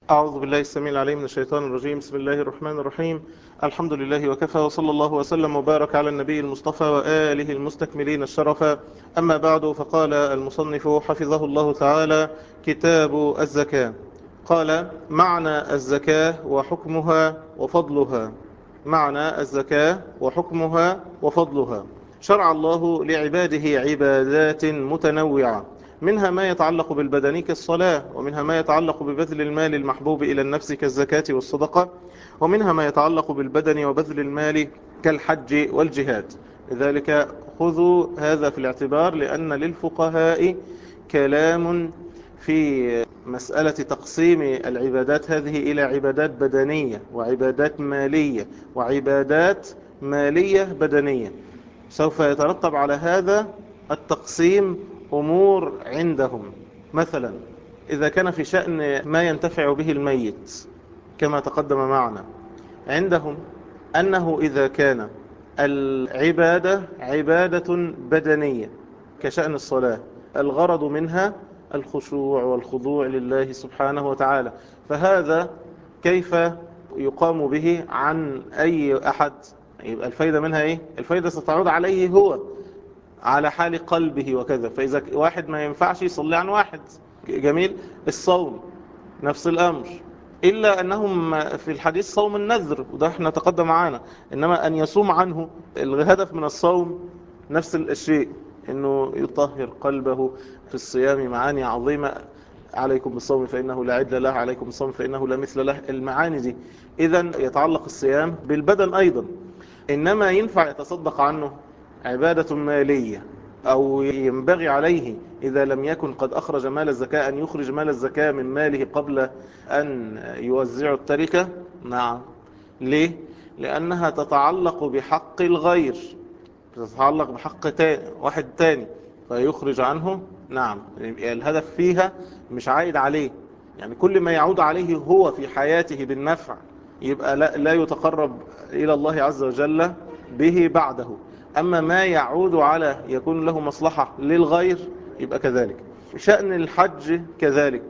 أعوذ بالله السميع العليم من الشيطان الرجيم بسم الله الرحمن الرحيم الحمد لله وكفى وصلى الله وسلم وبارك على النبي المصطفى وآله المستكملين الشرف أما بعد فقال المصنف حفظه الله تعالى كتاب الزكاة قال معنى الزكاة وحكمها وفضلها معنى الزكاة وحكمها وفضلها شرع الله لعباده عبادات متنوعة منها ما يتعلق بالبدن كالصلاة ومنها ما يتعلق ببذل المال المحبوب إلى النفس كالزكاة والصدقة ومنها ما يتعلق بالبدن وبذل المال كالحج والجهاد لذلك خذوا هذا في الاعتبار لأن للفقهاء كلام في مسألة تقسيم العبادات هذه إلى عبادات بدنية وعبادات مالية وعبادات مالية بدنية سوف يترتب على هذا التقسيم أمور عندهم مثلا إذا كان في شأن ما ينتفع به الميت كما تقدم معنا عندهم أنه إذا كان العبادة عبادة بدنية كشأن الصلاة الغرض منها الخشوع والخضوع لله سبحانه وتعالى فهذا كيف يقام به عن أي أحد يبقى الفايدة منها إيه؟ الفايدة ستعود عليه هو على حال قلبه وكذا فإذا واحد ما ينفعش يصلي عن واحد جميل الصوم نفس الأمر إلا أنهم في الحديث صوم النذر وده احنا تقدم معانا إنما أن يصوم عنه الهدف من الصوم نفس الشيء أنه يطهر قلبه في الصيام معاني عظيمة عليكم بالصوم فإنه لا عدل له عليكم بالصوم فإنه لا مثل له المعاني دي إذا يتعلق الصيام بالبدن أيضا إنما ينفع يتصدق عنه عبادة مالية أو ينبغي عليه إذا لم يكن قد أخرج مال الزكاة أن يخرج مال الزكاة من ماله قبل أن يوزع التركة نعم ليه؟ لأنها تتعلق بحق الغير تتعلق بحق تاني واحد تاني فيخرج عنه نعم يعني الهدف فيها مش عائد عليه يعني كل ما يعود عليه هو في حياته بالنفع يبقى لا, لا يتقرب إلى الله عز وجل به بعده أما ما يعود على يكون له مصلحة للغير يبقى كذلك شأن الحج كذلك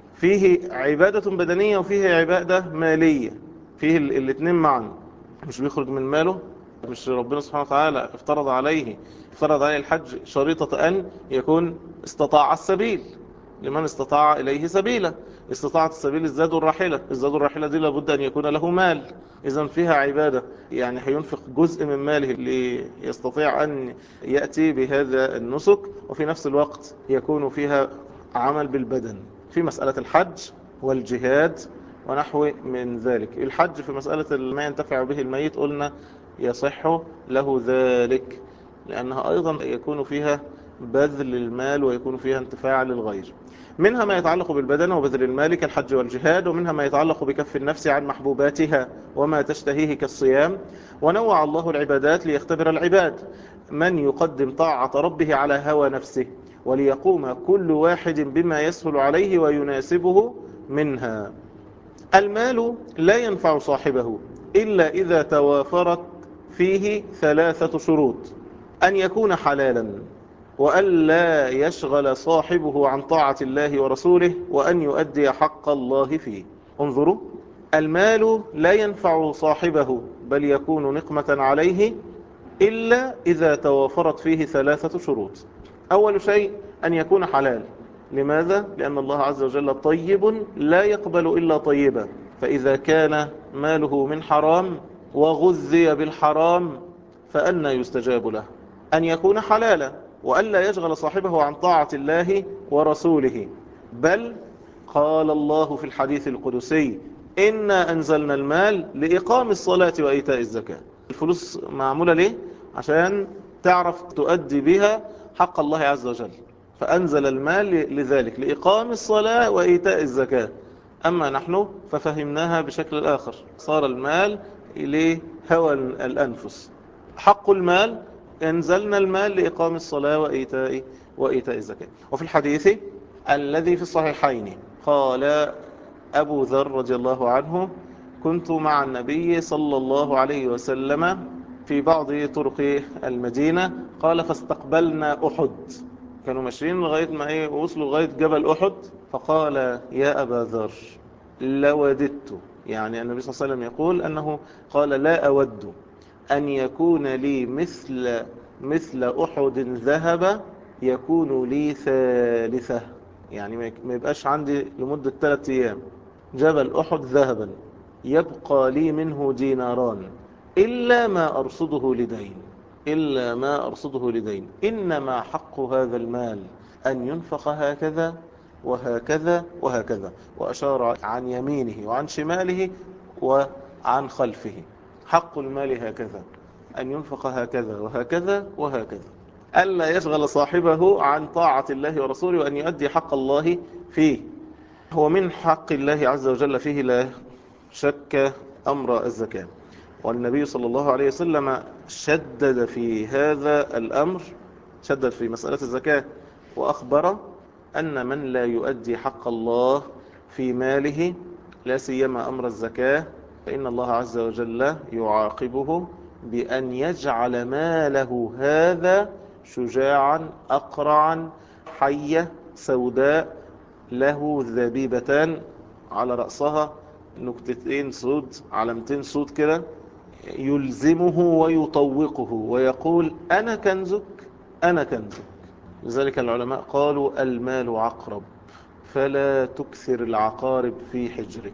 فيه عبادة بدنية وفيه عبادة مالية فيه الاثنين معا مش بيخرج من ماله مش ربنا سبحانه وتعالى افترض عليه افترض عليه الحج شريطة أن يكون استطاع السبيل لمن استطاع إليه سبيلا استطاعت السبيل الزاد الراحلة الزاد الراحلة دي لابد أن يكون له مال إذا فيها عبادة يعني هينفق جزء من ماله ليستطيع أن يأتي بهذا النسك وفي نفس الوقت يكون فيها عمل بالبدن في مسألة الحج والجهاد ونحو من ذلك الحج في مسألة ما ينتفع به الميت قلنا يصح له ذلك لأنها أيضا يكون فيها بذل المال ويكون فيها انتفاع للغير منها ما يتعلق بالبدن وبذل المال كالحج والجهاد ومنها ما يتعلق بكف النفس عن محبوباتها وما تشتهيه كالصيام ونوع الله العبادات ليختبر العباد من يقدم طاعة ربه على هوى نفسه وليقوم كل واحد بما يسهل عليه ويناسبه منها المال لا ينفع صاحبه إلا إذا توافرت فيه ثلاثة شروط أن يكون حلالا وأن لا يشغل صاحبه عن طاعة الله ورسوله وأن يؤدي حق الله فيه انظروا المال لا ينفع صاحبه بل يكون نقمة عليه إلا إذا توافرت فيه ثلاثة شروط أول شيء أن يكون حلال لماذا؟ لأن الله عز وجل طيب لا يقبل إلا طيبا فإذا كان ماله من حرام وغذي بالحرام فأنا يستجاب له أن يكون حلالا وألا يشغل صاحبه عن طاعة الله ورسوله بل قال الله في الحديث القدسي إنا أنزلنا المال لإقام الصلاة وإيتاء الزكاة الفلوس معمولة ليه؟ عشان تعرف تؤدي بها حق الله عز وجل فأنزل المال لذلك لإقام الصلاة وإيتاء الزكاة أما نحن ففهمناها بشكل آخر صار المال لهوى الأنفس حق المال انزلنا المال لإقام الصلاة وإيتاء, وإيتاء الزكاة وفي الحديث الذي في الصحيحين قال أبو ذر رضي الله عنه كنت مع النبي صلى الله عليه وسلم في بعض طرق المدينة قال فاستقبلنا أحد كانوا ماشيين لغاية ما ايه وصلوا لغاية جبل أحد فقال يا أبا ذر لوددت يعني النبي صلى الله عليه وسلم يقول أنه قال لا أود أن يكون لي مثل مثل أحد ذهب يكون لي ثالثة يعني ما يبقاش عندي لمدة ثلاثة أيام جبل أحد ذهبا يبقى لي منه ديناران إلا ما أرصده لدين إلا ما أرصده لدين إنما حق هذا المال أن ينفق هكذا وهكذا وهكذا وأشار عن يمينه وعن شماله وعن خلفه حق المال هكذا أن ينفق هكذا وهكذا وهكذا ألا يشغل صاحبه عن طاعة الله ورسوله وأن يؤدي حق الله فيه هو من حق الله عز وجل فيه لا شك أمر الزكاة والنبي صلى الله عليه وسلم شدد في هذا الأمر شدد في مسألة الزكاة وأخبر أن من لا يؤدي حق الله في ماله لا سيما أمر الزكاة فإن الله عز وجل يعاقبه بأن يجعل ماله هذا شجاعا أقرعا حية سوداء له ذبيبتان على رأسها نكتتين سود علامتين سود كده يلزمه ويطوقه ويقول أنا كنزك أنا كنزك لذلك العلماء قالوا المال عقرب فلا تكثر العقارب في حجرك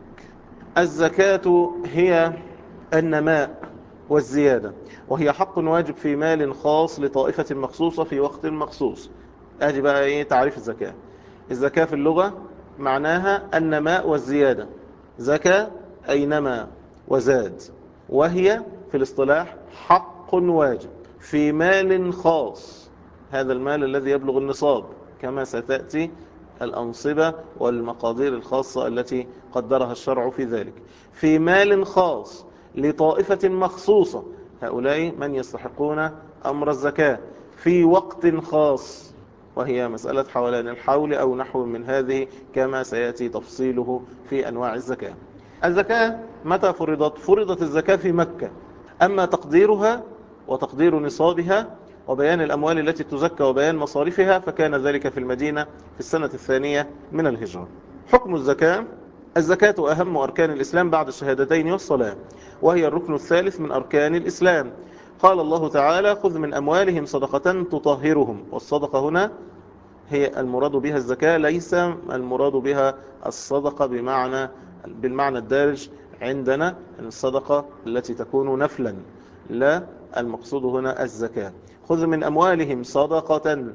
الزكاة هي النماء والزيادة وهي حق واجب في مال خاص لطائفة مخصوصة في وقت مخصوص ادي بقى ايه تعريف الزكاة الزكاة في اللغة معناها النماء والزيادة زكاة أي نما وزاد وهي في الاصطلاح حق واجب في مال خاص هذا المال الذي يبلغ النصاب كما ستأتي الأنصبة والمقادير الخاصة التي قدرها الشرع في ذلك في مال خاص لطائفة مخصوصة هؤلاء من يستحقون أمر الزكاة في وقت خاص وهي مسألة حولان الحول أو نحو من هذه كما سيأتي تفصيله في أنواع الزكاة الزكاة متى فرضت؟ فرضت الزكاة في مكة أما تقديرها وتقدير نصابها وبيان الأموال التي تزكى وبيان مصارفها فكان ذلك في المدينة في السنة الثانية من الهجرة حكم الزكاة الزكاة أهم أركان الإسلام بعد الشهادتين والصلاة وهي الركن الثالث من أركان الإسلام قال الله تعالى خذ من أموالهم صدقة تطهرهم والصدقة هنا هي المراد بها الزكاة ليس المراد بها الصدقة بمعنى بالمعنى الدارج عندنا الصدقة التي تكون نفلا لا المقصود هنا الزكاة خذ من أموالهم صدقة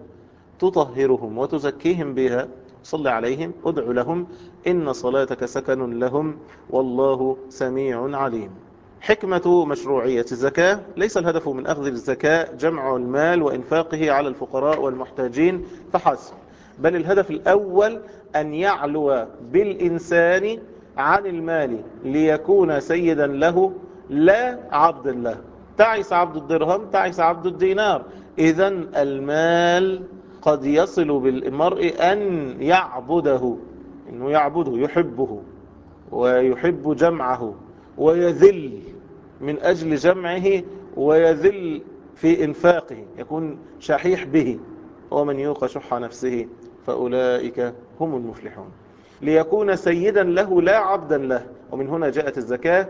تطهرهم وتزكيهم بها صل عليهم ادع لهم إن صلاتك سكن لهم والله سميع عليم حكمة مشروعية الزكاة ليس الهدف من أخذ الزكاة جمع المال وإنفاقه على الفقراء والمحتاجين فحسب بل الهدف الأول أن يعلو بالإنسان عن المال ليكون سيدا له لا عبدا له تعس عبد الدرهم تعس عبد الدينار إذا المال قد يصل بالمرء أن يعبده إنه يعبده يحبه ويحب جمعه ويذل من أجل جمعه ويذل في إنفاقه يكون شحيح به ومن يوق شح نفسه فأولئك هم المفلحون ليكون سيدا له لا عبدا له ومن هنا جاءت الزكاة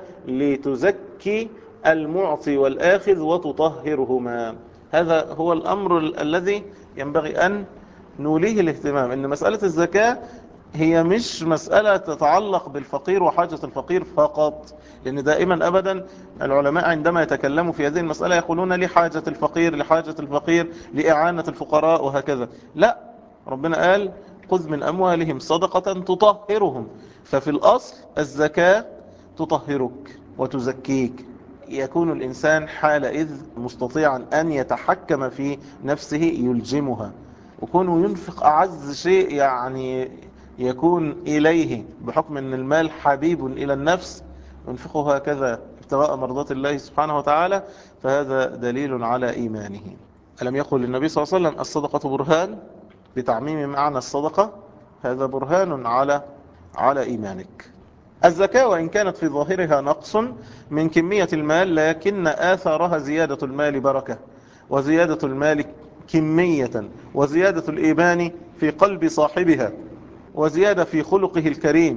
لتزكي المعطي والآخذ وتطهرهما هذا هو الأمر الذي ينبغي أن نوليه الاهتمام أن مسألة الزكاة هي مش مسألة تتعلق بالفقير وحاجة الفقير فقط لأن دائما أبدا العلماء عندما يتكلموا في هذه المسألة يقولون لحاجة الفقير لحاجة الفقير لإعانة الفقراء وهكذا لا ربنا قال خذ من أموالهم صدقة تطهرهم ففي الأصل الزكاة تطهرك وتزكيك يكون الإنسان حالئذ مستطيعا أن يتحكم في نفسه يلجمها وكونه ينفق أعز شيء يعني يكون إليه بحكم أن المال حبيب إلى النفس ينفقه هكذا ابتغاء مرضات الله سبحانه وتعالى فهذا دليل على إيمانه ألم يقل النبي صلى الله عليه وسلم الصدقة برهان بتعميم معنى الصدقة هذا برهان على على إيمانك الزكاة وإن كانت في ظاهرها نقص من كمية المال لكن آثارها زيادة المال بركة وزيادة المال كمية وزيادة الإيمان في قلب صاحبها وزيادة في خلقه الكريم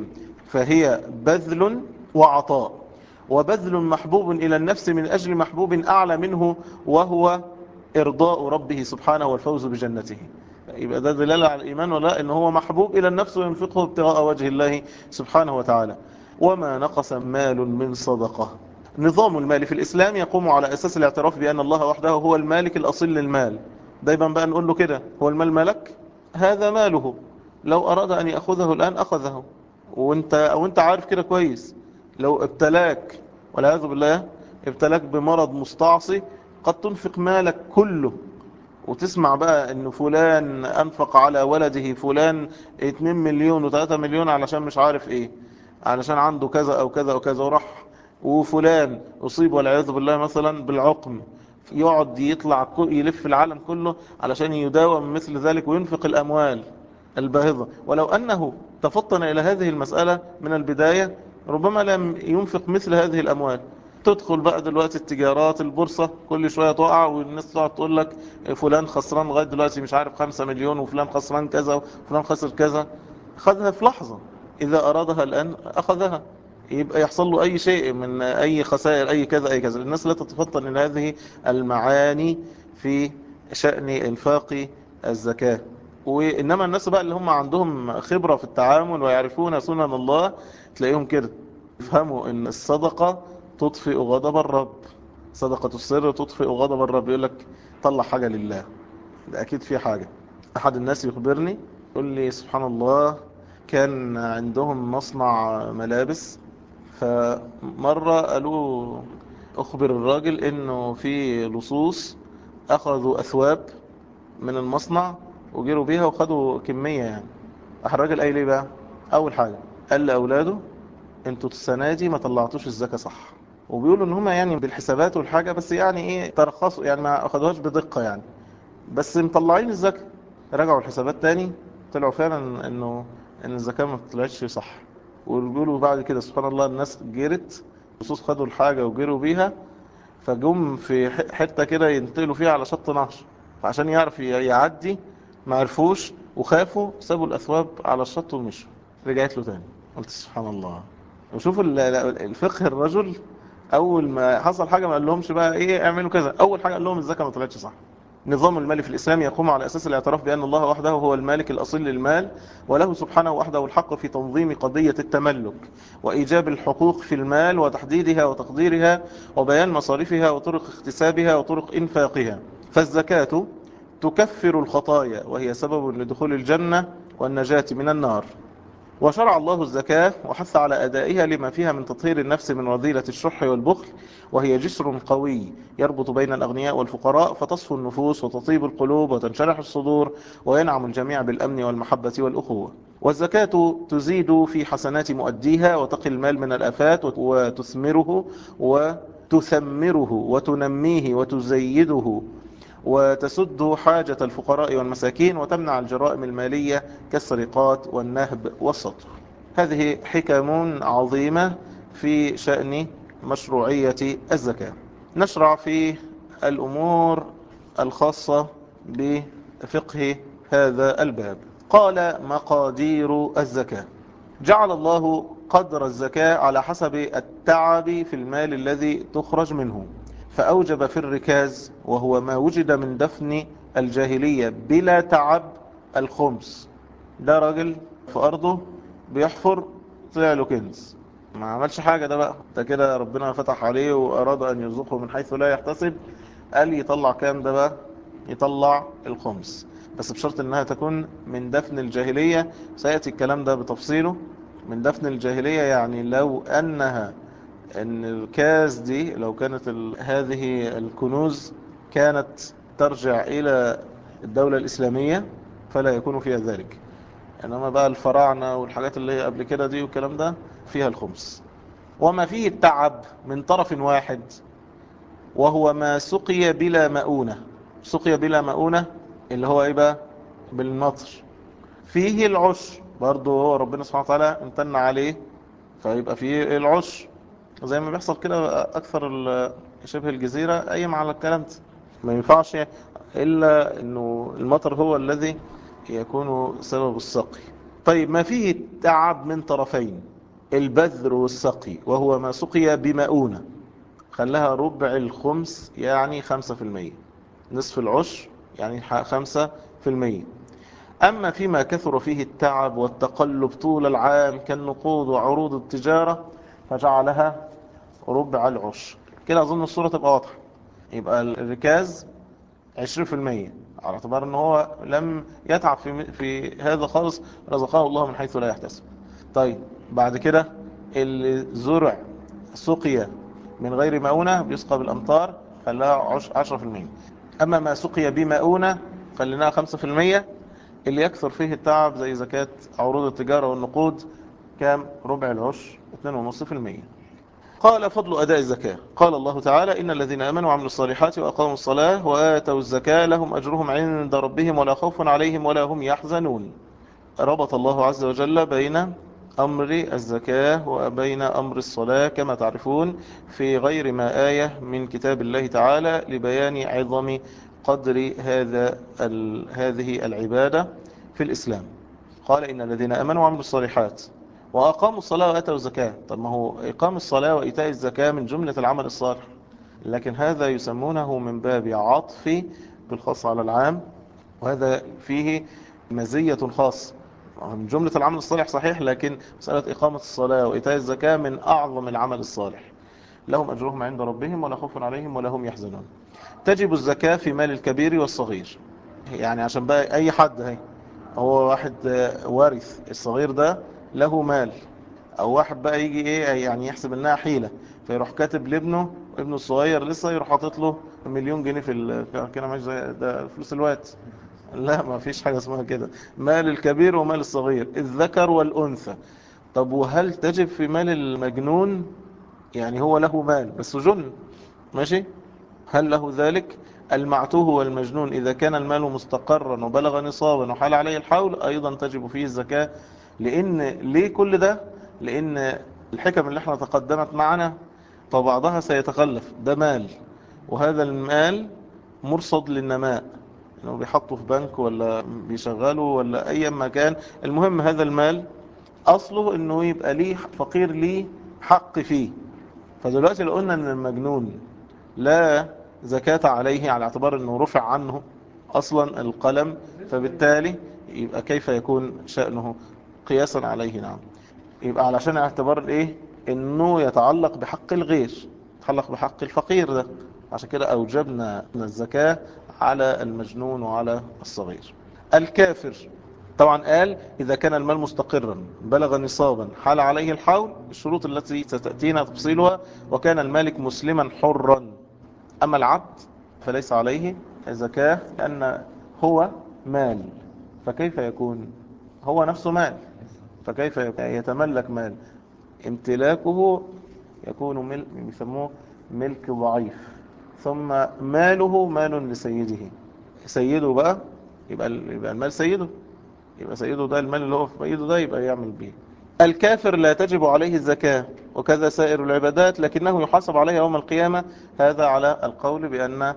فهي بذل وعطاء وبذل محبوب إلى النفس من أجل محبوب أعلى منه وهو إرضاء ربه سبحانه والفوز بجنته يبقى ده دلالة على الإيمان ولا إن هو محبوب إلى النفس وينفقه ابتغاء وجه الله سبحانه وتعالى وما نقص مال من صدقة نظام المال في الإسلام يقوم على أساس الاعتراف بأن الله وحده هو المالك الأصيل للمال دايما بقى نقول له كده هو المال ملك هذا ماله لو أراد أن يأخذه الآن أخذه وانت, وانت عارف كده كويس لو ابتلاك والعياذ بالله ابتلاك بمرض مستعصي قد تنفق مالك كله وتسمع بقى ان فلان انفق على ولده فلان 2 مليون و3 مليون علشان مش عارف ايه علشان عنده كذا او كذا او كذا وراح وفلان اصيب والعياذ بالله مثلا بالعقم يقعد يطلع يلف العالم كله علشان يداوى من مثل ذلك وينفق الاموال الباهظة ولو انه تفطن الى هذه المسألة من البداية ربما لم ينفق مثل هذه الاموال تدخل بقى دلوقتي التجارات البورصة كل شوية تقع والناس تقعد تقول لك فلان خسران لغاية دلوقتي مش عارف خمسة مليون وفلان خسران كذا وفلان خسر كذا خذها في لحظة إذا أرادها الآن أخذها يبقى يحصل له أي شيء من أي خسائر أي كذا أي كذا الناس لا تتفطن إلى هذه المعاني في شأن إنفاق الزكاة وإنما الناس بقى اللي هم عندهم خبرة في التعامل ويعرفون سنن الله تلاقيهم كده يفهموا ان الصدقة تطفئ غضب الرب صدقة السر تطفئ غضب الرب يقول لك طلع حاجة لله ده أكيد في حاجة أحد الناس يخبرني يقول لي سبحان الله كان عندهم مصنع ملابس فمرة قالوا أخبر الراجل إنه في لصوص أخذوا أثواب من المصنع وجروا بيها وخدوا كمية يعني الراجل قال لي بقى أول حاجة قال لأولاده انتوا السنة دي ما طلعتوش الزكاة صح وبيقولوا ان هم يعني بالحسابات والحاجة بس يعني ايه ترخصوا يعني ما اخدوهاش بدقة يعني بس مطلعين الزكاة رجعوا الحسابات تاني طلعوا فعلا انه ان الزكاة ما طلعتش صح وبيقولوا بعد كده سبحان الله الناس جرت خصوص خدوا الحاجة وجروا بيها فجم في حتة كده ينتقلوا فيها على شط نهر فعشان يعرف يعدي ما عرفوش وخافوا سابوا الأثواب على الشط ومشوا رجعت له تاني قلت سبحان الله وشوفوا الفقه الرجل اول ما حصل حاجة ما قال لهمش بقى ايه اعملوا كذا اول حاجة قال لهم الزكاة ما طلعتش صح نظام المال في الإسلام يقوم على أساس الاعتراف بأن الله وحده هو المالك الأصيل للمال وله سبحانه وحده الحق في تنظيم قضية التملك وإيجاب الحقوق في المال وتحديدها وتقديرها وبيان مصاريفها وطرق اكتسابها وطرق إنفاقها فالزكاة تكفر الخطايا وهي سبب لدخول الجنة والنجاة من النار وشرع الله الزكاة وحث على أدائها لما فيها من تطهير النفس من رذيلة الشح والبخل وهي جسر قوي يربط بين الأغنياء والفقراء فتصفو النفوس وتطيب القلوب وتنشرح الصدور وينعم الجميع بالأمن والمحبة والأخوة والزكاة تزيد في حسنات مؤديها وتقي المال من الأفات وتثمره وتثمره وتنميه وتزيده وتسد حاجة الفقراء والمساكين وتمنع الجرائم المالية كالسرقات والنهب والسطر هذه حكم عظيمة في شأن مشروعية الزكاة نشرع في الأمور الخاصة بفقه هذا الباب قال مقادير الزكاة جعل الله قدر الزكاة على حسب التعب في المال الذي تخرج منه فأوجب في الركاز وهو ما وجد من دفن الجاهلية بلا تعب الخمس ده راجل في أرضه بيحفر طلع له كنز ما عملش حاجة ده بقى ده كده ربنا فتح عليه وأراد أن يرزقه من حيث لا يحتسب قال يطلع كام ده بقى يطلع الخمس بس بشرط انها تكون من دفن الجاهلية سيأتي الكلام ده بتفصيله من دفن الجاهلية يعني لو أنها ان الكاس دي لو كانت هذه الكنوز كانت ترجع الى الدولة الاسلامية فلا يكون فيها ذلك انما بقى الفراعنة والحاجات اللي هي قبل كده دي والكلام ده فيها الخمس وما فيه التعب من طرف واحد وهو ما سقي بلا مؤونة سقي بلا مؤونة اللي هو ايه بقى بالمطر فيه العشر برضو هو ربنا سبحانه وتعالى امتن عليه فيبقى فيه العشر زي ما بيحصل كده اكثر شبه الجزيرة ايم على الكلام ده ما ينفعش الا انه المطر هو الذي يكون سبب السقي طيب ما فيه تعب من طرفين البذر والسقي وهو ما سقي بمؤونة خلاها ربع الخمس يعني خمسة في المية نصف العشر يعني خمسة في المية أما فيما كثر فيه التعب والتقلب طول العام كالنقود وعروض التجارة فجعلها ربع العشر كده أظن الصورة تبقى واضحة يبقى الركاز 20% على اعتبار ان هو لم يتعب في, في هذا خالص رزقه الله من حيث لا يحتسب طيب بعد كده اللي زرع سقي من غير مؤونة بيسقى بالأمطار خلاها 10% أما ما سقي بمؤونة خليناها 5% اللي يكثر فيه التعب زي زكاة عروض التجارة والنقود كام ربع العشر 2.5% قال فضل أداء الزكاة قال الله تعالى إن الذين آمنوا وعملوا الصالحات وأقاموا الصلاة وآتوا الزكاة لهم أجرهم عند ربهم ولا خوف عليهم ولا هم يحزنون ربط الله عز وجل بين أمر الزكاة وبين أمر الصلاة كما تعرفون في غير ما آية من كتاب الله تعالى لبيان عظم قدر هذا هذه العبادة في الإسلام قال إن الذين أمنوا وعملوا الصالحات وأقاموا الصلاة وأتوا الزكاة طب ما هو إقام الصلاة وإيتاء الزكاة من جملة العمل الصالح لكن هذا يسمونه من باب عطف بالخاص على العام وهذا فيه مزية خاصة من جملة العمل الصالح صحيح لكن مسألة إقامة الصلاة وإيتاء الزكاة من أعظم العمل الصالح لهم أجرهم عند ربهم ولا خوف عليهم ولا هم يحزنون تجب الزكاة في مال الكبير والصغير يعني عشان بقى أي حد هي هو واحد وارث الصغير ده له مال او واحد بقى يجي ايه يعني يحسب انها حيلة فيروح كاتب لابنه ابنه الصغير لسه يروح حاطط له مليون جنيه في كده مش زي ده فلوس الوقت لا ما فيش حاجة اسمها كده مال الكبير ومال الصغير الذكر والأنثى طب وهل تجب في مال المجنون يعني هو له مال بس جن ماشي هل له ذلك المعتوه والمجنون إذا كان المال مستقرا وبلغ نصابا وحال عليه الحول أيضا تجب فيه الزكاة لأن ليه كل ده لأن الحكم اللي احنا تقدمت معنا فبعضها سيتخلف ده مال وهذا المال مرصد للنماء انه بيحطه في بنك ولا بيشغله ولا اي مكان المهم هذا المال اصله انه يبقى ليه فقير ليه حق فيه فدلوقتي لو قلنا ان المجنون لا زكاة عليه على اعتبار انه رفع عنه اصلا القلم فبالتالي يبقى كيف يكون شأنه قياسا عليه نعم يبقى علشان اعتبار الايه انه يتعلق بحق الغير يتعلق بحق الفقير ده عشان كده اوجبنا الزكاة على المجنون وعلى الصغير الكافر طبعا قال إذا كان المال مستقرا بلغ نصابا حال عليه الحول الشروط التي ستأتينا تفصيلها وكان المالك مسلما حرا أما العبد فليس عليه زكاة لأن هو مال فكيف يكون هو نفسه مال فكيف يتملك مال امتلاكه يكون ملك بيسموه ملك ضعيف ثم ماله مال لسيده سيده بقى يبقى يبقى المال سيده يبقى سيده ده المال اللي هو في ايده ده يبقى يعمل به الكافر لا تجب عليه الزكاة وكذا سائر العبادات لكنه يحاسب عليها يوم القيامة هذا على القول بأن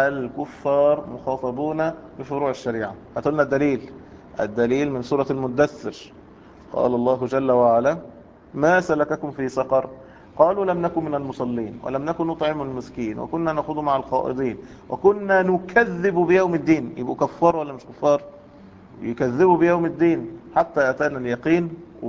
الكفار مخاطبون بفروع الشريعة هاتوا الدليل الدليل من سورة المدثر قال الله جل وعلا ما سلككم في سقر قالوا لم نكن من المصلين ولم نكن نطعم المسكين وكنا نخوض مع القائضين وكنا نكذب بيوم الدين يبقوا كفار ولا مش كفار يكذبوا بيوم الدين حتى أتانا اليقين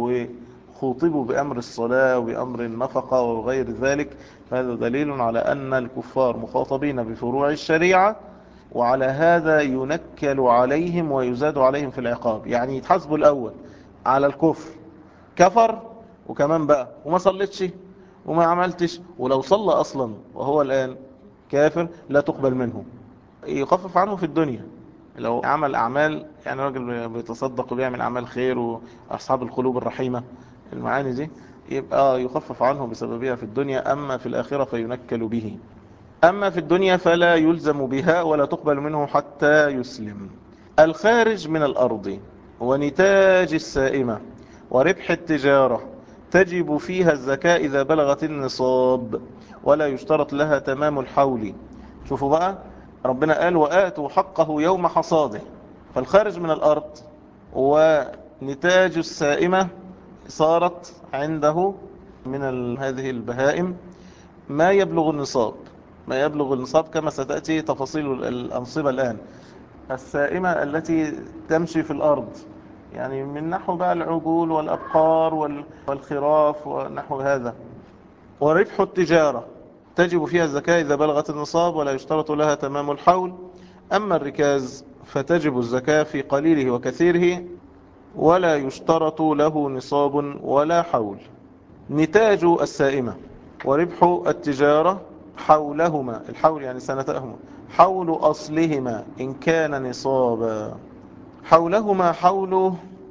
وخوطبوا بأمر الصلاة وبأمر النفقة وغير ذلك هذا دليل على أن الكفار مخاطبين بفروع الشريعة وعلى هذا ينكل عليهم ويزاد عليهم في العقاب يعني يتحاسبوا الأول على الكفر كفر وكمان بقى وما صلتش وما عملتش ولو صلى أصلا وهو الآن كافر لا تقبل منه يخفف عنه في الدنيا لو عمل أعمال يعني راجل بيتصدق وبيعمل أعمال خير وأصحاب القلوب الرحيمة المعاني دي يبقى يخفف عنه بسببها في الدنيا أما في الآخرة فينكل به أما في الدنيا فلا يلزم بها ولا تقبل منه حتى يسلم الخارج من الأرض ونتاج السائمة وربح التجارة تجب فيها الزكاة إذا بلغت النصاب ولا يشترط لها تمام الحول شوفوا بقى ربنا قال وآتوا حقه يوم حصاده فالخارج من الأرض ونتاج السائمة صارت عنده من ال- هذه البهائم ما يبلغ النصاب ما يبلغ النصاب كما ستأتي تفاصيل ال- الأنصبة الآن السائمة التي تمشي في الأرض يعني من نحو بقى العجول والأبقار وال- والخراف ونحو هذا وربح التجارة تجب فيها الزكاة إذا بلغت النصاب ولا يشترط لها تمام الحول أما الركاز فتجب الزكاة في قليله وكثيره ولا يشترط له نصاب ولا حول نتاج السائمة وربح التجارة حولهما الحول يعني سنتهما حول أصلهما إن كان نصابا حولهما حول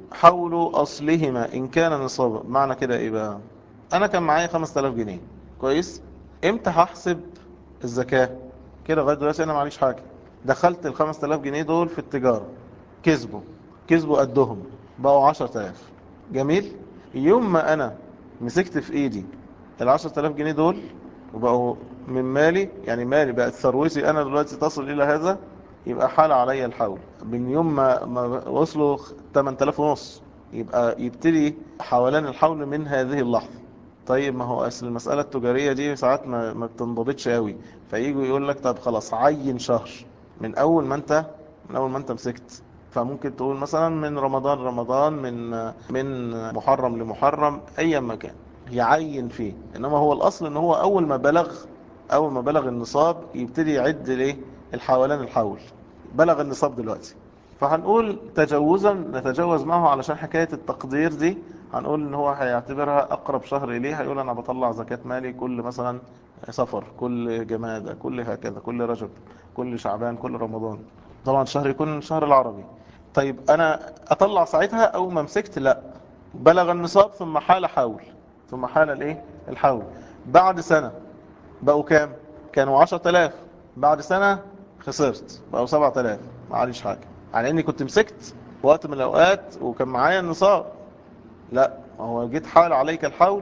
حول أصلهما إن كان نصابا معنى كده إيه بقى أنا كان معايا 5000 جنيه كويس إمتى هحسب الزكاة كده لغاية دلوقتي أنا معليش حاجة دخلت ال 5000 جنيه دول في التجارة كسبوا كسبوا قدهم بقوا 10000 جميل يوم ما أنا مسكت في إيدي ال 10000 جنيه دول وبقوا من مالي يعني مالي بقت ثروتي أنا دلوقتي تصل إلى هذا يبقى حال علي الحول من يوم ما, ما وصلوا 8000 ونص يبقى يبتدي حولان الحول من هذه اللحظة طيب ما هو أصل المسألة التجارية دي ساعات ما, ما بتنضبطش قوي فييجوا يقول لك طب خلاص عين شهر من أول ما أنت من أول ما أنت مسكت فممكن تقول مثلا من رمضان رمضان من من محرم لمحرم أي مكان يعين فيه إنما هو الأصل إن هو أول ما بلغ أول ما بلغ النصاب يبتدي يعد ليه الحولان الحول بلغ النصاب دلوقتي فهنقول تجوزا نتجوز معه علشان حكاية التقدير دي هنقول ان هو هيعتبرها اقرب شهر اليه هيقول انا بطلع زكاة مالي كل مثلا سفر كل جمادة كل هكذا كل رجب كل شعبان كل رمضان طبعا شهر يكون الشهر العربي طيب انا اطلع ساعتها او ما مسكت لا بلغ النصاب ثم حال حول ثم حال الايه الحول بعد سنة بقوا كام كانوا 10000 بعد سنة خسرت بقوا 7000 معليش حاجة على اني كنت مسكت وقت من الاوقات وكان معايا النصاب لا هو جيت حال عليك الحول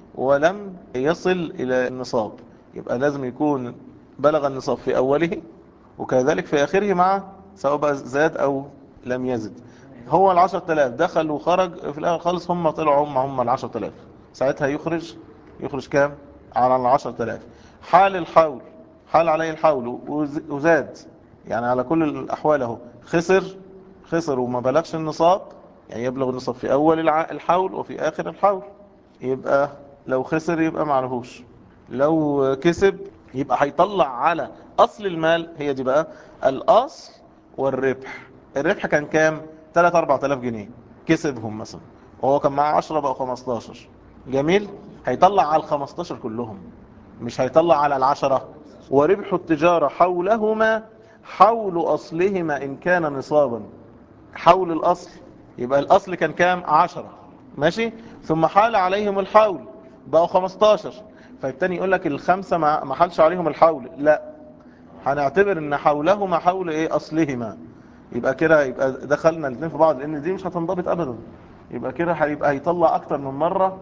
ولم يصل الى النصاب يبقى لازم يكون بلغ النصاب في اوله وكذلك في اخره مع سواء بقى زاد او لم يزد هو العشر تلاف دخل وخرج في الاخر خالص هم طلعوا هم هم العشر تلاف ساعتها يخرج يخرج كام على العشر تلاف حال الحول حال عليه الحول وز- وزاد يعني على كل الاحوال اهو خسر خسر وما بلغش النصاب يعني يبلغ النصاب في اول الع- الحول وفي اخر الحول يبقى لو خسر يبقى معلهوش لو كسب يبقى هيطلع على اصل المال هي دي بقى الاصل والربح الربح كان كام 3 4000 جنيه كسبهم مثلا وهو كان معاه 10 بقى 15 جميل هيطلع على ال 15 كلهم مش هيطلع على العشرة وربح التجارة حولهما حول أصلهما إن كان نصابا حول الأصل يبقى الأصل كان كام عشرة ماشي ثم حال عليهم الحول بقوا 15 فالتاني يقول لك الخمسة ما ما حالش عليهم الحول لا هنعتبر ان حولهما حول ايه اصلهما يبقى كده يبقى دخلنا الاثنين في بعض لان دي مش هتنضبط ابدا يبقى كده هيبقى هيطلع اكتر من مرة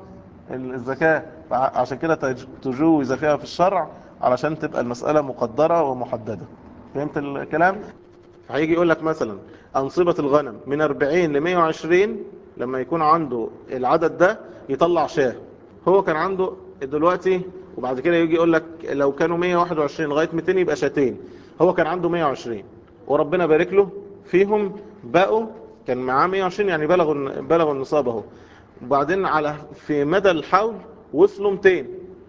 الزكاة عشان كده تج- تجوز فيها في الشرع علشان تبقى المسألة مقدرة ومحددة فهمت الكلام هيجي يقول لك مثلا أنصبة الغنم من 40 ل 120 لما يكون عنده العدد ده يطلع شاه هو كان عنده دلوقتي وبعد كده يجي يقول لك لو كانوا 121 لغاية 200 يبقى شاتين هو كان عنده 120 وربنا بارك له فيهم بقوا كان معاه 120 يعني بلغوا بلغوا النصاب اهو وبعدين على في مدى الحول وصلوا 200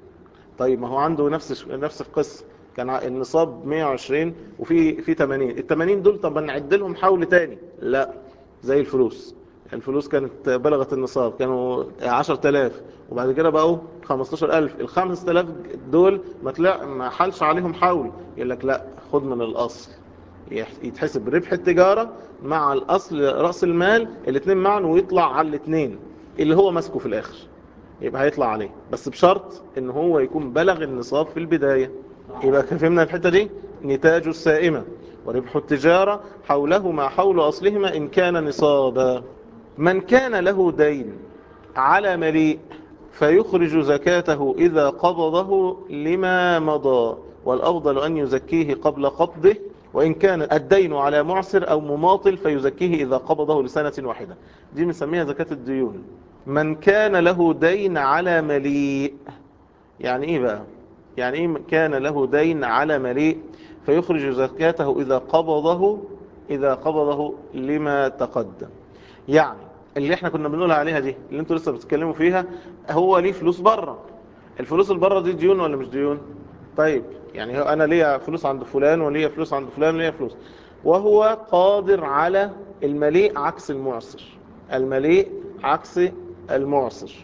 طيب ما هو عنده نفس نفس القصه كان ع- النصاب 120 وفي في 80 ال 80 دول طب نعد لهم حول تاني لا زي الفلوس الفلوس كانت بلغت النصاب كانوا 10000 وبعد كده بقوا 15000 ال 5000 دول ما طلع ما حالش عليهم حول يقول لك لا خد من الاصل يح- يتحسب ربح التجارة مع الأصل رأس المال الاثنين معا ويطلع على الاثنين اللي هو ماسكه في الآخر يبقى هيطلع عليه بس بشرط ان هو يكون بلغ النصاب في البداية يبقى فهمنا الحتة دي نتاج السائمة وربح التجارة حولهما حول أصلهما إن كان نصابا من كان له دين على مليء فيخرج زكاته إذا قبضه لما مضى والأفضل أن يزكيه قبل قبضه وإن كان الدين على معسر أو مماطل فيزكيه إذا قبضه لسنة واحدة دي بنسميها زكاة الديون من كان له دين على مليء يعني ايه بقى يعني ايه كان له دين على مليء فيخرج زكاته اذا قبضه اذا قبضه لما تقدم يعني اللي احنا كنا بنقول عليها دي اللي انتوا لسه بتتكلموا فيها هو ليه فلوس بره الفلوس اللي بره دي ديون ولا مش ديون طيب يعني هو انا ليا فلوس عند فلان وليا فلوس عند فلان وليا فلوس وهو قادر على المليء عكس المعسر المليء عكس المعسر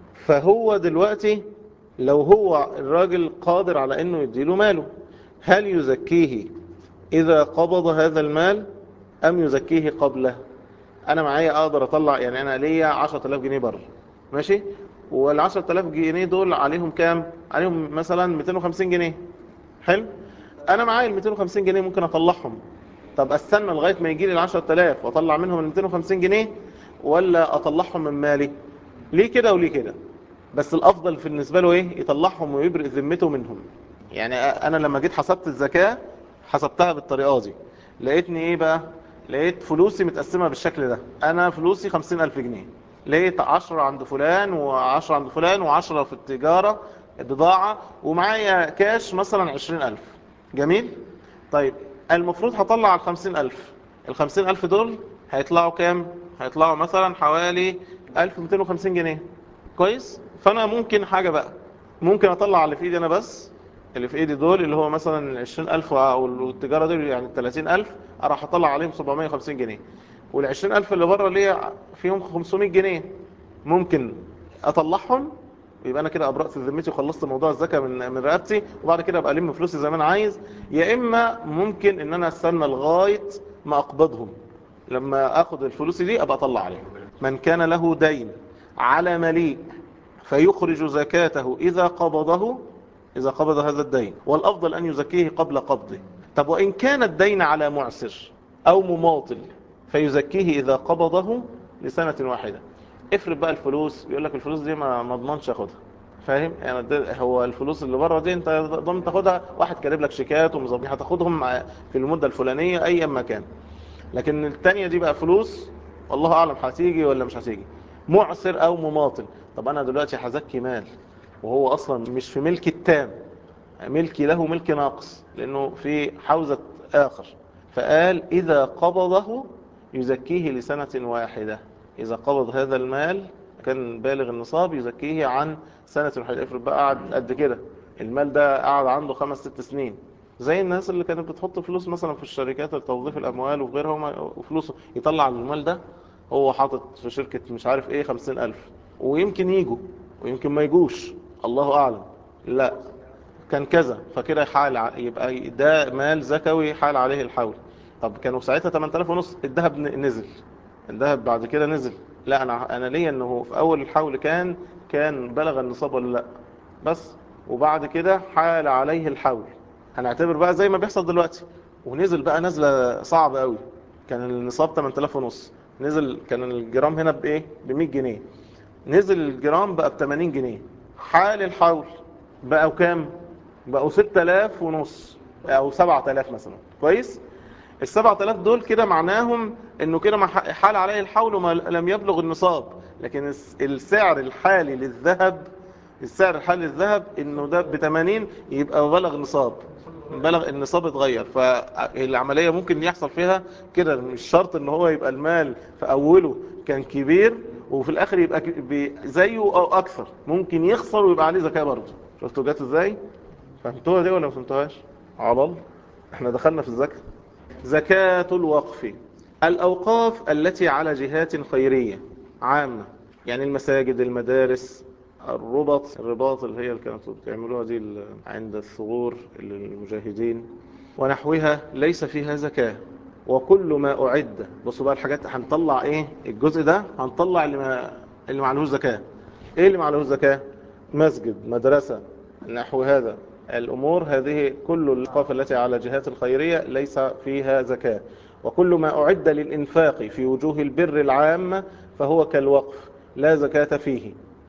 فهو دلوقتي لو هو الراجل قادر على انه يديله ماله هل يزكيه اذا قبض هذا المال ام يزكيه قبله انا معايا اقدر اطلع يعني انا ليا 10000 جنيه بره ماشي وال 10000 جنيه دول عليهم كام عليهم مثلا 250 جنيه حلو انا معايا ال 250 جنيه ممكن اطلعهم طب استنى لغايه ما يجي لي ال 10000 واطلع منهم ال 250 جنيه ولا اطلعهم من مالي ليه كده وليه كده بس الافضل بالنسبه له ايه يطلعهم ويبرئ ذمته منهم يعني انا لما جيت حسبت الزكاه حسبتها بالطريقه دي لقيتني ايه بقى لقيت فلوسي متقسمه بالشكل ده انا فلوسي 50000 جنيه لقيت 10 عند فلان و10 عند فلان و10 في التجاره البضاعه ومعايا كاش مثلا 20000 جميل طيب المفروض هطلع على 50000 ال 50000 دول هيطلعوا كام هيطلعوا مثلا حوالي 1250 جنيه كويس فانا ممكن حاجه بقى ممكن اطلع اللي في ايدي انا بس اللي في ايدي دول اللي هو مثلا ال 20000 او التجاره دول يعني ال 30000 اروح اطلع عليهم 750 جنيه وال 20000 اللي بره ليا فيهم 500 جنيه ممكن اطلعهم يبقى انا كده ابرأت ذمتي وخلصت موضوع الزكاه من من رقبتي وبعد كده ابقى الم فلوسي زي ما انا عايز يا اما ممكن ان انا استنى لغايه ما اقبضهم لما اخد الفلوس دي ابقى اطلع عليهم من كان له دين على مليء فيخرج زكاته اذا قبضه اذا قبض هذا الدين والافضل ان يزكيه قبل قبضه طب وان كان الدين على معسر او مماطل فيزكيه اذا قبضه لسنه واحده افرض بقى الفلوس يقول لك الفلوس دي ما ما اضمنش اخدها فاهم يعني ده هو الفلوس اللي بره دي انت ضامن تاخدها واحد كاتب لك شيكات ومظبطين هتاخدهم في المده الفلانيه ايا ما كان لكن الثانيه دي بقى فلوس والله اعلم هتيجي ولا مش هتيجي معسر او مماطل طب انا دلوقتي هزكي مال وهو اصلا مش في ملك التام ملكي له ملك ناقص لانه في حوزه اخر فقال اذا قبضه يزكيه لسنه واحده إذا قبض هذا المال كان بالغ النصاب يزكيه عن سنة واحدة افرض بقى قعد قد كده المال ده قعد عنده خمس ست سنين زي الناس اللي كانت بتحط فلوس مثلا في الشركات لتوظيف الأموال وفي غيرها وفلوسه يطلع المال ده هو حاطط في شركة مش عارف ايه خمسين ألف ويمكن يجوا ويمكن ما يجوش الله أعلم لا كان كذا فكده يحال يبقى ده مال زكوي حال عليه الحول طب كانوا ساعتها 8000 ونص الذهب نزل الذهب بعد كده نزل لا انا انا ليا انه في اول الحول كان كان بلغ النصاب ولا لا بس وبعد كده حال عليه الحول هنعتبر بقى زي ما بيحصل دلوقتي ونزل بقى نزله صعبه قوي كان النصاب 8000 ونص نزل كان الجرام هنا بايه ب 100 جنيه نزل الجرام بقى ب 80 جنيه حال الحول بقوا كام بقوا 6000 ونص او 7000 مثلا كويس ال 7000 دول كده معناهم انه كده حال عليه الحول وما لم يبلغ النصاب لكن السعر الحالي للذهب السعر الحالي للذهب انه ده ب 80 يبقى بلغ نصاب بلغ النصاب اتغير فالعمليه ممكن يحصل فيها كده مش شرط ان هو يبقى المال في اوله كان كبير وفي الاخر يبقى زيه او اكثر ممكن يخسر ويبقى عليه زكاه برضه شفتوا جت ازاي فهمتوها دي ولا ما فهمتوهاش على احنا دخلنا في الزكاه زكاة الوقف الأوقاف التي على جهات خيرية عامة يعني المساجد المدارس الربط الرباط اللي هي اللي كانت بتعملوها دي عند الثغور للمجاهدين ونحوها ليس فيها زكاة وكل ما أعد بصوا بقى الحاجات هنطلع ايه الجزء ده هنطلع اللي ما اللي معلهوش زكاة ايه اللي معلهوش زكاة مسجد مدرسة نحو هذا الأمور هذه كل الأوقاف التي على جهات الخيرية ليس فيها زكاة وكل ما أعد للإنفاق في وجوه البر العامة فهو كالوقف لا زكاة فيه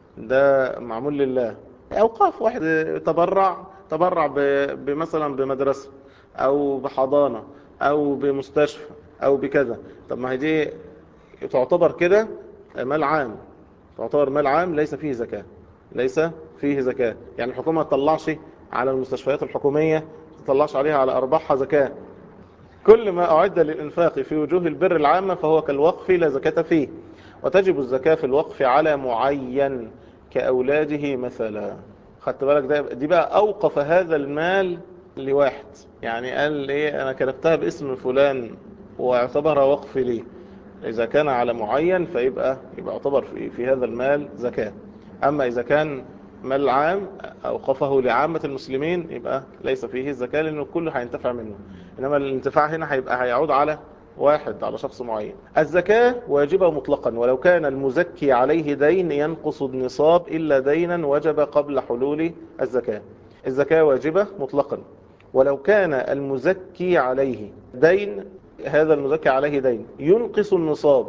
ده معمول لله أوقاف واحد تبرع تبرع بمثلا بمدرسة أو بحضانة أو بمستشفى أو بكذا طب ما هي دي تعتبر كده مال عام تعتبر مال عام ليس فيه زكاة ليس فيه زكاة يعني الحكومة ما تطلعش على المستشفيات الحكومية ما تطلعش عليها على أرباحها زكاة كل ما أعد للإنفاق في وجوه البر العامة فهو كالوقف لا زكاة فيه وتجب الزكاة في الوقف على معين كأولاده مثلا خدت بالك ده دي بقى أوقف هذا المال لواحد يعني قال ايه أنا كتبتها باسم فلان واعتبرها وقف لي إذا كان على معين فيبقى يبقى يعتبر في, في هذا المال زكاة أما إذا كان مال عام أوقفه لعامة المسلمين يبقى ليس فيه الزكاة لأنه الكل هينتفع منه إنما الانتفاع هنا هيبقى هيعود على واحد على شخص معين الزكاة واجبة مطلقا ولو كان المزكي عليه دين ينقص النصاب إلا دينا وجب قبل حلول الزكاة الزكاة واجبة مطلقا ولو كان المزكي عليه دين هذا المزكي عليه دين ينقص النصاب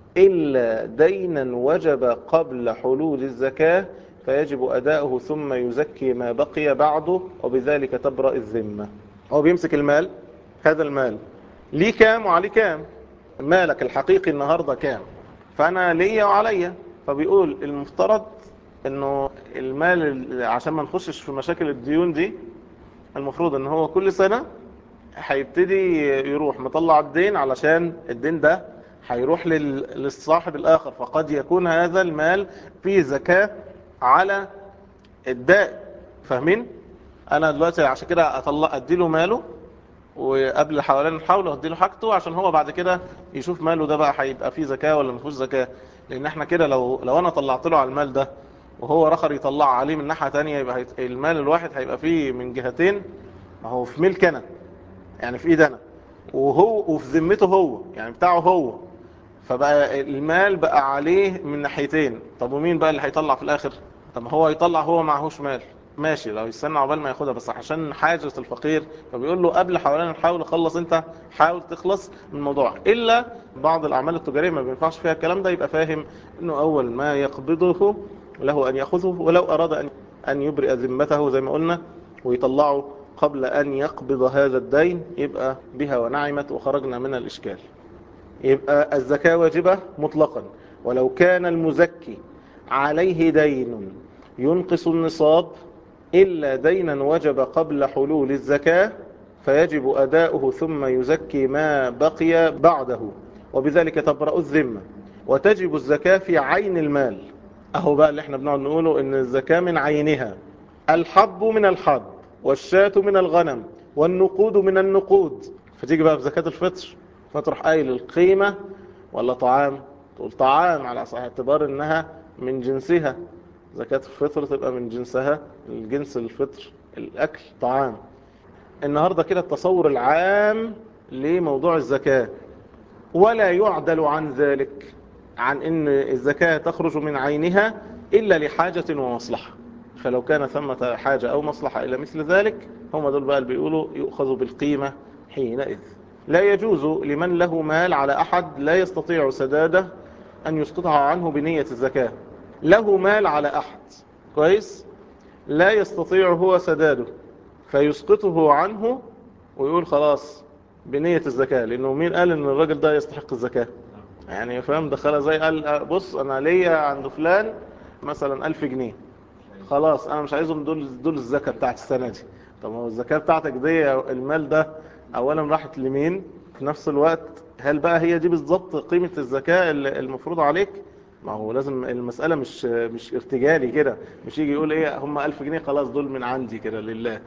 إلا دينا وجب قبل حلول الزكاة فيجب أداؤه ثم يزكي ما بقي بعده وبذلك تبرأ الذمة هو بيمسك المال هذا المال ليه كام وعليه كام مالك الحقيقي النهاردة كام فأنا ليا وعليا فبيقول المفترض انه المال عشان ما نخشش في مشاكل الديون دي المفروض ان هو كل سنة هيبتدي يروح مطلع الدين علشان الدين ده هيروح للصاحب الآخر فقد يكون هذا المال فيه زكاة على الداء فاهمين انا دلوقتي عشان كده اطلع اديله ماله وقبل حوالين الحول اديله حاجته عشان هو بعد كده يشوف ماله ده بقى هيبقى فيه زكاة ولا ما فيهوش زكاة لان احنا كده لو لو انا طلعت له على المال ده وهو رخر يطلع عليه من ناحية تانية يبقى المال الواحد هيبقى فيه من جهتين ما هو في ملك انا يعني في ايد انا وهو وفي ذمته هو يعني بتاعه هو فبقى المال بقى عليه من ناحيتين طب ومين بقى اللي هيطلع في الاخر طب ما هو يطلع هو معهوش مال ماشي لو يستنى عقبال ما ياخدها بس عشان حاجة الفقير فبيقول له قبل حوالين حاول خلص انت حاول تخلص من الموضوع الا بعض الاعمال التجارية ما بينفعش فيها الكلام ده يبقى فاهم انه اول ما يقبضه له ان ياخذه ولو اراد ان ان يبرئ ذمته زي ما قلنا ويطلعه قبل ان يقبض هذا الدين يبقى بها ونعمت وخرجنا من الاشكال يبقى الزكاة واجبة مطلقا ولو كان المزكي عليه دين ينقص النصاب إلا دينا وجب قبل حلول الزكاة فيجب أداؤه ثم يزكي ما بقي بعده وبذلك تبرأ الذمة وتجب الزكاة في عين المال أهو بقى اللي احنا بنقعد نقوله إن الزكاة من عينها الحب من الحب والشاة من الغنم والنقود من النقود فتيجي بقى في زكاة الفطر فتروح قايل القيمة ولا طعام تقول طعام على اعتبار انها من جنسها زكاة الفطر تبقى من جنسها الجنس الفطر الأكل طعام النهاردة كده التصور العام لموضوع الزكاة ولا يعدل عن ذلك عن ان الزكاة تخرج من عينها إلا لحاجة ومصلحة فلو كان ثمة حاجة أو مصلحة إلى مثل ذلك هم دول بقى اللي بيقولوا يؤخذ بالقيمة حينئذ لا يجوز لمن له مال على أحد لا يستطيع سداده أن يسقطها عنه بنية الزكاة له مال على أحد كويس لا يستطيع هو سداده فيسقطه عنه ويقول خلاص بنية الزكاة لأنه مين قال أن الراجل ده يستحق الزكاة يعني فاهم دخلها زي قال بص أنا ليا عند فلان مثلا ألف جنيه خلاص أنا مش عايزهم دول, دول الزكاة بتاعت السنة دي طب هو الزكاة بتاعتك دي المال ده أولا راحت لمين في نفس الوقت هل بقى هي دي بالظبط قيمة الزكاة المفروض عليك ما هو لازم المسألة مش مش ارتجالي كده مش يجي يقول ايه هم ألف جنيه خلاص دول من عندي كده لله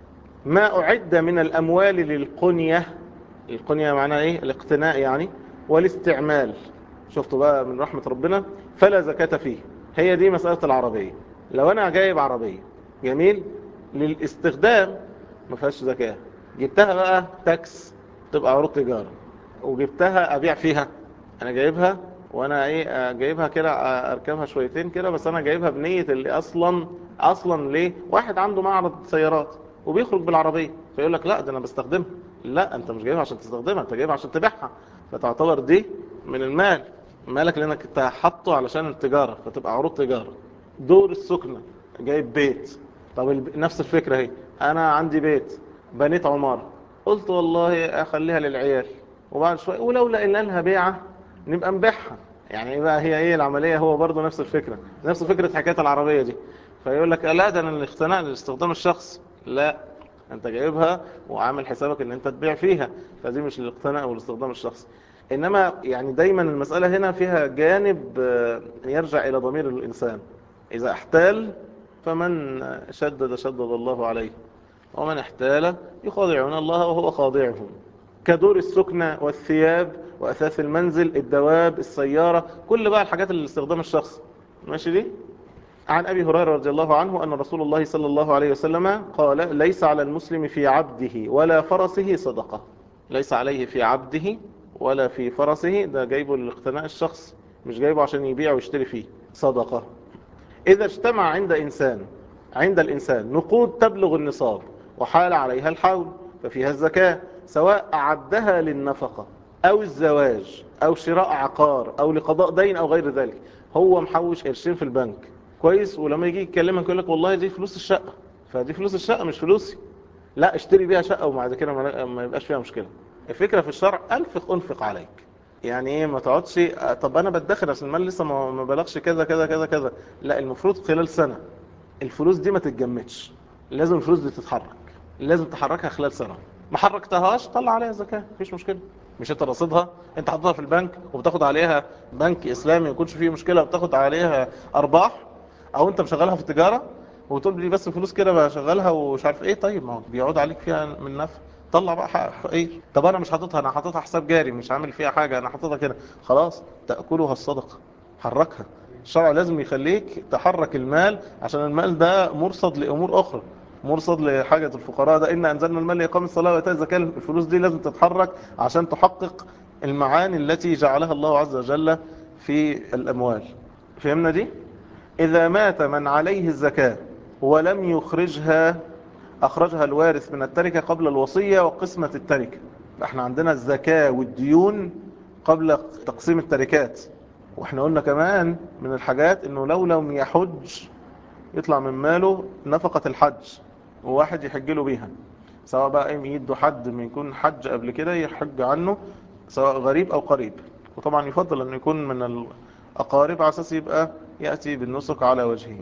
ما أعد من الأموال للقنية القنية معناها ايه الاقتناء يعني والاستعمال شفتوا بقى من رحمة ربنا فلا زكاة فيه هي دي مسألة العربية لو أنا جايب عربية جميل للاستخدام ما فيهاش زكاة جبتها بقى تاكس تبقى عروض تجارة وجبتها أبيع فيها أنا جايبها وانا ايه جايبها كده اركبها شويتين كده بس انا جايبها بنية اللي اصلا اصلا ليه واحد عنده معرض سيارات وبيخرج بالعربية فيقول لك لا ده انا بستخدمها لا انت مش جايبها عشان تستخدمها انت جايبها عشان تبيعها فتعتبر دي من المال مالك لانك انت حاطه علشان التجارة فتبقى عروض تجارة دور السكنة جايب بيت طب نفس الفكرة اهي انا عندي بيت بنيت عمارة قلت والله اخليها للعيال وبعد شوية ولو لقينا لها بيعة نبقى نبيعها يعني ايه بقى هي ايه العملية هو برضه نفس الفكرة نفس فكرة حكاية العربية دي فيقول لك لا ده انا الاقتناء لاستخدام الشخص لا انت جايبها وعامل حسابك ان انت تبيع فيها فدي مش الاقتناء والاستخدام الشخصي انما يعني دايما المسألة هنا فيها جانب يرجع الى ضمير الانسان اذا احتال فمن شدد شدد الله عليه ومن احتال يخاضعون الله وهو خاضعهم كدور السكنة والثياب وأثاث المنزل الدواب السيارة كل بقى الحاجات اللي استخدام الشخص ماشي دي عن أبي هريرة رضي الله عنه أن رسول الله صلى الله عليه وسلم قال ليس على المسلم في عبده ولا فرسه صدقة ليس عليه في عبده ولا في فرسه ده جايبه للاقتناء الشخص مش جايبه عشان يبيع ويشتري فيه صدقة إذا اجتمع عند إنسان عند الإنسان نقود تبلغ النصاب وحال عليها الحول ففيها الزكاة سواء أعدها للنفقة أو الزواج أو شراء عقار أو لقضاء دين أو غير ذلك هو محوش قرشين في البنك كويس ولما يجي يكلمك يقول لك والله دي فلوس الشقة فدي فلوس الشقة مش فلوسي لا اشتري بيها شقة وبعد كده ما يبقاش فيها مشكلة الفكرة في الشرع أنفق أنفق عليك يعني ايه ما تقعدش طب انا بدخر عشان المال لسه ما بلغش كذا كذا كذا كذا لا المفروض خلال سنة الفلوس دي ما تتجمدش لازم الفلوس دي تتحرك لازم تحركها خلال سنة ما حركتهاش طلع عليها زكاة مفيش مشكلة مش انت رصيدها انت حاططها في البنك وبتاخد عليها بنك اسلامي ما يكونش فيه مشكلة وبتاخد عليها ارباح او انت مشغلها في التجارة وتقول لي بس فلوس كده بشغلها ومش عارف ايه طيب ما هو بيعود عليك فيها من نفع طلع بقى حق ايه طب انا مش حاططها انا حاططها حساب جاري مش عامل فيها حاجة انا حاططها كده خلاص تأكلها الصدقة حركها الشرع لازم يخليك تحرك المال عشان المال ده مرصد لامور اخرى مرصد لحاجة الفقراء ده إن أنزلنا المال لإقام الصلاة وإيتاء الزكاة الفلوس دي لازم تتحرك عشان تحقق المعاني التي جعلها الله عز وجل في الأموال فهمنا دي؟ إذا مات من عليه الزكاة ولم يخرجها أخرجها الوارث من التركة قبل الوصية وقسمة التركة احنا عندنا الزكاة والديون قبل تقسيم التركات واحنا قلنا كمان من الحاجات انه لو لم يحج يطلع من ماله نفقة الحج وواحد يحج له بيها سواء بقى يدوا حد من يكون حج قبل كده يحج عنه سواء غريب او قريب وطبعا يفضل انه يكون من الاقارب على اساس يبقى يأتي بالنسك على وجهه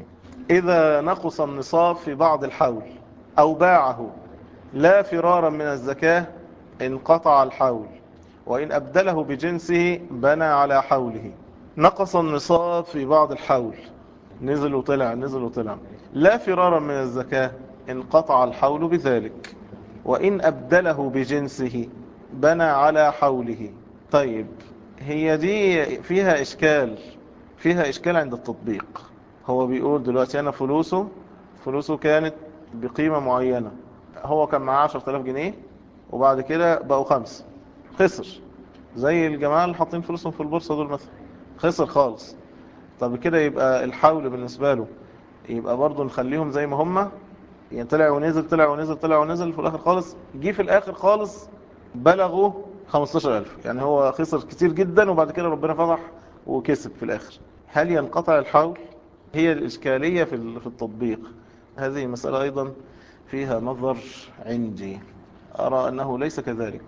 اذا نقص النصاب في بعض الحول او باعه لا فرارا من الزكاة انقطع الحول وان ابدله بجنسه بنى على حوله نقص النصاب في بعض الحول نزل وطلع نزل وطلع لا فرارا من الزكاة انقطع الحول بذلك وإن أبدله بجنسه بنى على حوله طيب هي دي فيها إشكال فيها إشكال عند التطبيق هو بيقول دلوقتي أنا فلوسه فلوسه كانت بقيمة معينة هو كان معاه 10000 جنيه وبعد كده بقوا خمسة خسر زي الجماعة اللي حاطين فلوسهم في البورصة دول مثلا خسر خالص طب كده يبقى الحول بالنسبة له يبقى برضه نخليهم زي ما هم يعني طلع ونزل طلع ونزل طلع ونزل في الاخر خالص جه في الاخر خالص بلغوا 15000 يعني هو خسر كتير جدا وبعد كده ربنا فتح وكسب في الاخر هل ينقطع الحول هي الاشكالية في التطبيق هذه مسألة ايضا فيها نظر عندي ارى انه ليس كذلك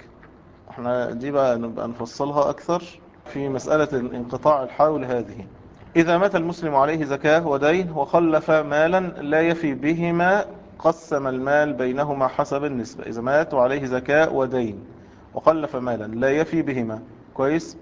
احنا دي بقى نبقى نفصلها اكثر في مسألة انقطاع الحول هذه إذا مات المسلم عليه زكاة ودين وخلف مالا لا يفي بهما قسم المال بينهما حسب النسبة إذا مات وعليه زكاة ودين وخلف مالا لا يفي بهما كويس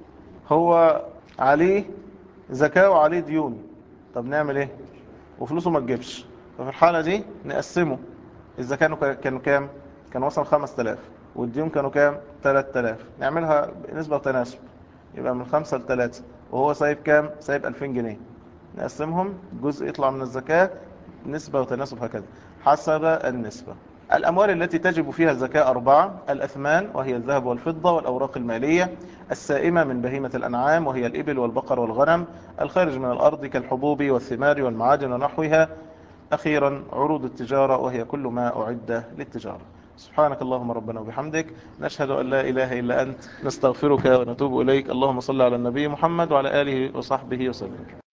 هو عليه زكاة وعليه ديون طب نعمل ايه وفلوسه ما تجيبش ففي الحالة دي نقسمه الزكاة كانوا كام كان وصل 5000 والديون كانوا كام 3000 نعملها نسبة وتناسب يبقى من 5 ل 3 وهو سايب كام سايب 2000 جنيه نقسمهم جزء يطلع من الزكاة نسبة وتناسب هكذا حسب النسبة الأموال التي تجب فيها الزكاة أربعة الأثمان وهي الذهب والفضة والأوراق المالية السائمة من بهيمة الأنعام وهي الإبل والبقر والغنم الخارج من الأرض كالحبوب والثمار والمعادن ونحوها أخيرا عروض التجارة وهي كل ما أعد للتجارة سبحانك اللهم ربنا وبحمدك نشهد أن لا إله إلا أنت نستغفرك ونتوب إليك اللهم صل على النبي محمد وعلى آله وصحبه وسلم